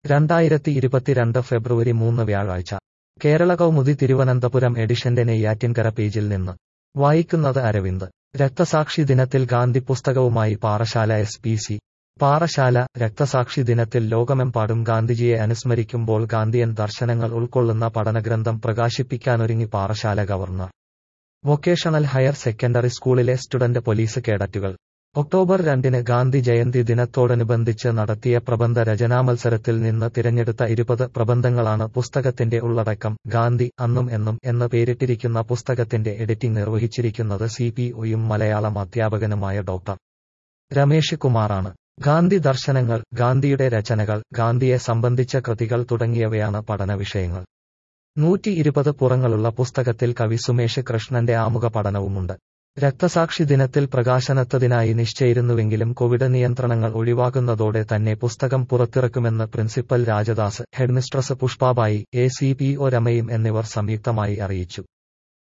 രണ്ടായിരത്തി ഇരുപത്തിരണ്ട് ഫെബ്രുവരി മൂന്ന് വ്യാഴാഴ്ച കേരള കൗമുദി തിരുവനന്തപുരം എഡിഷന്റെ നെയ്യാറ്റിൻകര പേജിൽ നിന്ന് വായിക്കുന്നത് അരവിന്ദ് രക്തസാക്ഷി ദിനത്തിൽ ഗാന്ധി പുസ്തകവുമായി Parassala S P C Parassala രക്തസാക്ഷി ദിനത്തിൽ ലോകമെമ്പാടും ഗാന്ധിജിയെ അനുസ്മരിക്കുമ്പോൾ ഗാന്ധിയൻ ദർശനങ്ങൾ ഉൾക്കൊള്ളുന്ന പഠനഗ്രന്ഥം പ്രകാശിപ്പിക്കാനൊരുങ്ങി Parassala governor vocational higher secondary സ്കൂളിലെ സ്റ്റുഡന്റ് പോലീസ് കേഡറ്റുകൾ ഒക്ടോബർ രണ്ടിന് ഗാന്ധി ജയന്തി ദിനത്തോടനുബന്ധിച്ച് നടത്തിയ പ്രബന്ധ രചനാമത്സരത്തിൽ നിന്ന് തിരഞ്ഞെടുത്ത ഇരുപത് പ്രബന്ധങ്ങളാണ് പുസ്തകത്തിന്റെ ഉള്ളടക്കം ഗാന്ധി അന്നും എന്നും എന്ന് പേരിട്ടിരിക്കുന്ന പുസ്തകത്തിന്റെ എഡിറ്റിംഗ് നിർവഹിച്ചിരിക്കുന്നത് സി പി ഒയും മലയാളം അധ്യാപകനുമായ ഡോക്ടർ രമേഷ് കുമാറാണ് ഗാന്ധി ദർശനങ്ങൾ ഗാന്ധിയുടെ രചനകൾ ഗാന്ധിയെ സംബന്ധിച്ച കൃതികൾ തുടങ്ങിയവയാണ് പഠന വിഷയങ്ങൾ നൂറ്റി ഇരുപത് പുറങ്ങളുള്ള പുസ്തകത്തിൽ കവി സുമേഷ് കൃഷ്ണന്റെ ആമുഖ പഠനവുമുണ്ട് രക്തസാക്ഷി ദിനത്തിൽ പ്രകാശനത്തതിനായി നിശ്ചയിരുന്നുവെങ്കിലും കോവിഡ് നിയന്ത്രണങ്ങൾ ഒഴിവാക്കുന്നതോടെ തന്നെ പുസ്തകം പുറത്തിറക്കുമെന്ന് principal Rajadas headmistress Pushpabai A C P O രമയും എന്നിവർ സംയുക്തമായി അറിയിച്ചു